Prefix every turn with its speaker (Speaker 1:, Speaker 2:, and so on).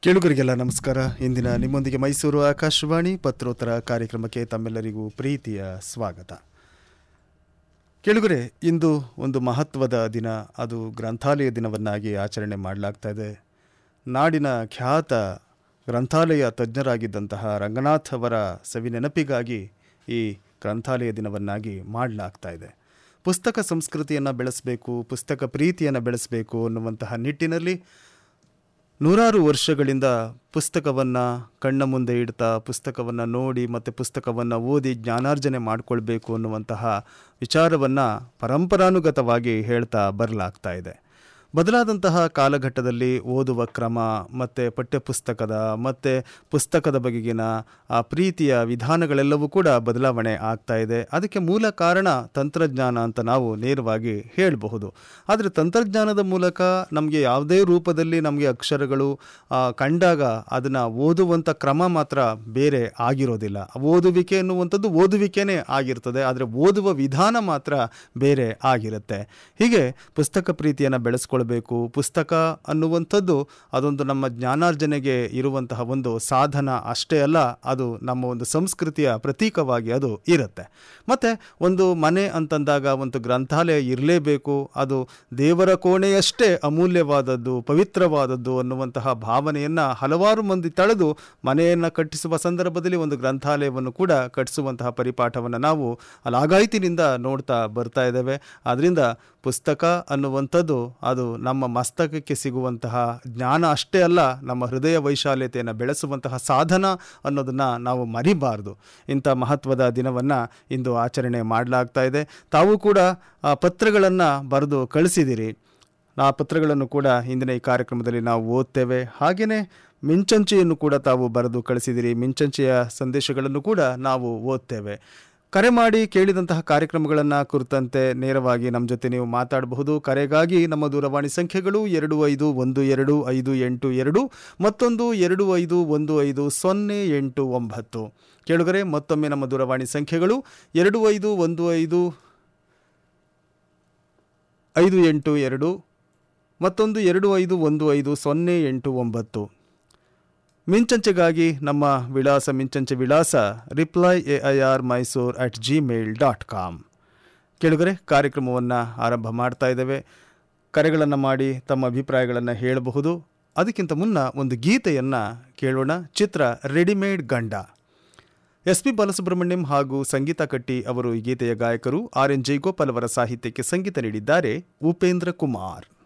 Speaker 1: ಕೇಳುಗರಿಗೆಲ್ಲ ನಮಸ್ಕಾರ ಇಂದಿನ ನಿಮ್ಮೊಂದಿಗೆ ಮೈಸೂರು ಆಕಾಶವಾಣಿ ಪತ್ರೋತ್ತರ ಕಾರ್ಯಕ್ರಮಕ್ಕೆ ತಮ್ಮೆಲ್ಲರಿಗೂ ಪ್ರೀತಿಯ ಸ್ವಾಗತ ಕೇಳುಗರೆ ಇಂದು ಒಂದು ಮಹತ್ವದ ದಿನ ಅದು ಗ್ರಂಥಾಲಯ ದಿನವನ್ನಾಗಿ ಆಚರಣೆ ಮಾಡಲಾಗ್ತಾ ಇದೆ ನಾಡಿನ ಖ್ಯಾತ ಗ್ರಂಥಾಲಯ ತಜ್ಞರಾಗಿದ್ದಂತಹ ರಂಗನಾಥ್ ಅವರ ಸವಿನೆನಪಿಗಾಗಿ ಈ ಗ್ರಂಥಾಲಯ ದಿನವನ್ನಾಗಿ ಮಾಡಲಾಗ್ತಾ ಇದೆ ಪುಸ್ತಕ ಸಂಸ್ಕೃತಿಯನ್ನು ಬೆಳೆಸಬೇಕು ಪುಸ್ತಕ ಪ್ರೀತಿಯನ್ನು ಬೆಳೆಸಬೇಕು ಅನ್ನುವಂತಹ ನಿಟ್ಟಿನಲ್ಲಿ ನೂರಾರು ವರ್ಷಗಳಿಂದ ಪುಸ್ತಕವನ್ನು ಕಣ್ಣ ಮುಂದೆ ಇಡ್ತಾ ಪುಸ್ತಕವನ್ನು ನೋಡಿ ಮತ್ತು ಪುಸ್ತಕವನ್ನು ಓದಿ ಜ್ಞಾನಾರ್ಜನೆ ಮಾಡಿಕೊಳ್ಬೇಕು ಅನ್ನುವಂತಹ ವಿಚಾರವನ್ನು ಪರಂಪರಾನುಗತವಾಗಿ ಹೇಳ್ತಾ ಬರಲಾಗ್ತಾ ಇದೆ ಬದಲಾದಂತಹ ಕಾಲಘಟ್ಟದಲ್ಲಿ ಓದುವ ಕ್ರಮ ಮತ್ತು ಪಠ್ಯಪುಸ್ತಕದ ಮತ್ತು ಪುಸ್ತಕದ ಬಗೆಗಿನ ಆ ಪ್ರೀತಿಯ ವಿಧಾನಗಳೆಲ್ಲವೂ ಕೂಡ ಬದಲಾವಣೆ ಆಗ್ತಾ ಇದೆ ಅದಕ್ಕೆ ಮೂಲ ಕಾರಣ ತಂತ್ರಜ್ಞಾನ ಅಂತ ನಾವು ನೇರವಾಗಿ ಹೇಳಬಹುದು ಆದರೆ ತಂತ್ರಜ್ಞಾನದ ಮೂಲಕ ನಮಗೆ ಯಾವುದೇ ರೂಪದಲ್ಲಿ ನಮಗೆ ಅಕ್ಷರಗಳು ಆ, ಕಂಡಾಗ ಅದನ್ನು ಓದುವಂಥ ಕ್ರಮ ಮಾತ್ರ ಬೇರೆ ಆಗಿರೋದಿಲ್ಲ ಓದುವಿಕೆ ಎನ್ನುವಂಥದ್ದು ಓದುವಿಕೆನೇ ಆಗಿರ್ತದೆ ಆದರೆ ಓದುವ ವಿಧಾನ ಮಾತ್ರ ಬೇರೆ ಆಗಿರುತ್ತೆ ಹೀಗೆ ಪುಸ್ತಕ ಪ್ರೀತಿಯನ್ನು ಬೆಳೆಸ್ಕೊಳ್ಬೇಕು ಪುಸ್ತಕ ಅನ್ನುವಂಥದ್ದು ಅದೊಂದು ನಮ್ಮ ಜ್ಞಾನಾರ್ಜನೆಗೆ ಇರುವಂತಹ ಒಂದು ಸಾಧನ ಅಷ್ಟೇ ಅಲ್ಲ ಅದು ನಮ್ಮ ಒಂದು ಸಂಸ್ಕೃತಿಯ ಪ್ರತೀಕವಾಗಿ ಅದು ಇರುತ್ತೆ ಮತ್ತು ಒಂದು ಮನೆ ಅಂತಂದಾಗ ಒಂದು ಗ್ರಂಥಾಲಯ ಇರಲೇಬೇಕು ಅದು ದೇವರ ಕೋಣೆಯಷ್ಟೇ ಅಮೂಲ್ಯವಾದದ್ದು ಪವಿತ್ರವಾದದ್ದು ಅನ್ನುವಂತಹ ಭಾವನೆಯನ್ನು ಹಲವಾರು ಮಂದಿ ತಳೆದು ಮನೆಯನ್ನು ಕಟ್ಟಿಸುವ ಸಂದರ್ಭದಲ್ಲಿ ಒಂದು ಗ್ರಂಥಾಲಯವನ್ನು ಕೂಡ ಕಟ್ಟಿಸುವಂತಹ ಪರಿಪಾಠವನ್ನು ನಾವು ಲಾಗಾಯಿತಿನಿಂದ ನೋಡ್ತಾ ಬರ್ತಾ ಇದ್ದೇವೆ ಆದ್ದರಿಂದ ಪುಸ್ತಕ ಅನ್ನುವಂಥದ್ದು ಅದು ನಮ್ಮ ಮಸ್ತಕಕ್ಕೆ ಸಿಗುವಂತಹ ಜ್ಞಾನ ಅಷ್ಟೇ ಅಲ್ಲ ನಮ್ಮ ಹೃದಯ ವೈಶಾಲ್ಯತೆಯನ್ನು ಬೆಳೆಸುವಂತಹ ಸಾಧನ ಅನ್ನೋದನ್ನು ನಾವು ಮರಿಬಾರ್ದು ಇಂಥ ಮಹತ್ವದ ದಿನವನ್ನು ಇಂದು ಆಚರಣೆ ಮಾಡಲಾಗ್ತಾ ಇದೆ ತಾವು ಕೂಡ ಪತ್ರಗಳನ್ನು ಬರೆದು ಕಳಿಸಿದಿರಿ ಆ ಪತ್ರಗಳನ್ನು ಕೂಡ ಇಂದಿನ ಈ ಕಾರ್ಯಕ್ರಮದಲ್ಲಿ ನಾವು ಓದ್ತೇವೆ ಹಾಗೆಯೇ ಮಿಂಚಂಚೆಯನ್ನು ಕೂಡ ತಾವು ಬರೆದು ಕಳಿಸಿದಿರಿ ಮಿಂಚಂಚೆಯ ಸಂದೇಶಗಳನ್ನು ಕೂಡ ನಾವು ಓದ್ತೇವೆ ಕರೆ ಮಾಡಿ ಕೇಳಿದಂತಹ ಕಾರ್ಯಕ್ರಮಗಳನ್ನು ಕುರಿತಂತೆ ನೇರವಾಗಿ ನಮ್ಮ ಜೊತೆ ನೀವು ಮಾತಾಡಬಹುದು ಕರೆಗಾಗಿ ನಮ್ಮ ದೂರವಾಣಿ ಸಂಖ್ಯೆಗಳು ಎರಡು ಐದು ಒಂದು ಎರಡು ಐದು ಎಂಟು ಎರಡು ಮತ್ತೊಂದು ಎರಡು ಐದು ಒಂದು ಐದು ಸೊನ್ನೆ ಎಂಟು ಒಂಬತ್ತು ಕೇಳುಗರೆ ಮತ್ತೊಮ್ಮೆ ನಮ್ಮ ದೂರವಾಣಿ ಸಂಖ್ಯೆಗಳು ಎರಡು ಐದು ಒಂದು ಐದು ಐದು ಎಂಟು ಎರಡು ಮತ್ತೊಂದು ಎರಡು ಐದು ಒಂದು ಐದು ಸೊನ್ನೆ ಎಂಟು ಒಂಬತ್ತು ಮಿಂಚಂಚೆಗಾಗಿ ನಮ್ಮ ವಿಳಾಸ ಮಿಂಚಂಚೆ ವಿಳಾಸ reply A I R Mysore at Gmail dot com ಕೇಳುಗರೆ ಕಾರ್ಯಕ್ರಮವನ್ನು ಆರಂಭ ಮಾಡ್ತಾ ಇದ್ದೇವೆ ಕರೆಗಳನ್ನು ಮಾಡಿ ತಮ್ಮ ಅಭಿಪ್ರಾಯಗಳನ್ನು ಹೇಳಬಹುದು ಅದಕ್ಕಿಂತ ಮುನ್ನ ಒಂದು ಗೀತೆಯನ್ನು ಕೇಳೋಣ ಚಿತ್ರ readymade Ganda S P Balasubrahmanyam ಹಾಗೂ ಸಂಗೀತ ಕಟ್ಟಿ ಅವರು ಈ ಗೀತೆಯ ಗಾಯಕರು ಆರ್ ಎನ್ ಜೈಗೋಪಾಲ್ ಅವರ ಸಾಹಿತ್ಯಕ್ಕೆ ಸಂಗೀತ ನೀಡಿದ್ದಾರೆ ಉಪೇಂದ್ರ ಕುಮಾರ್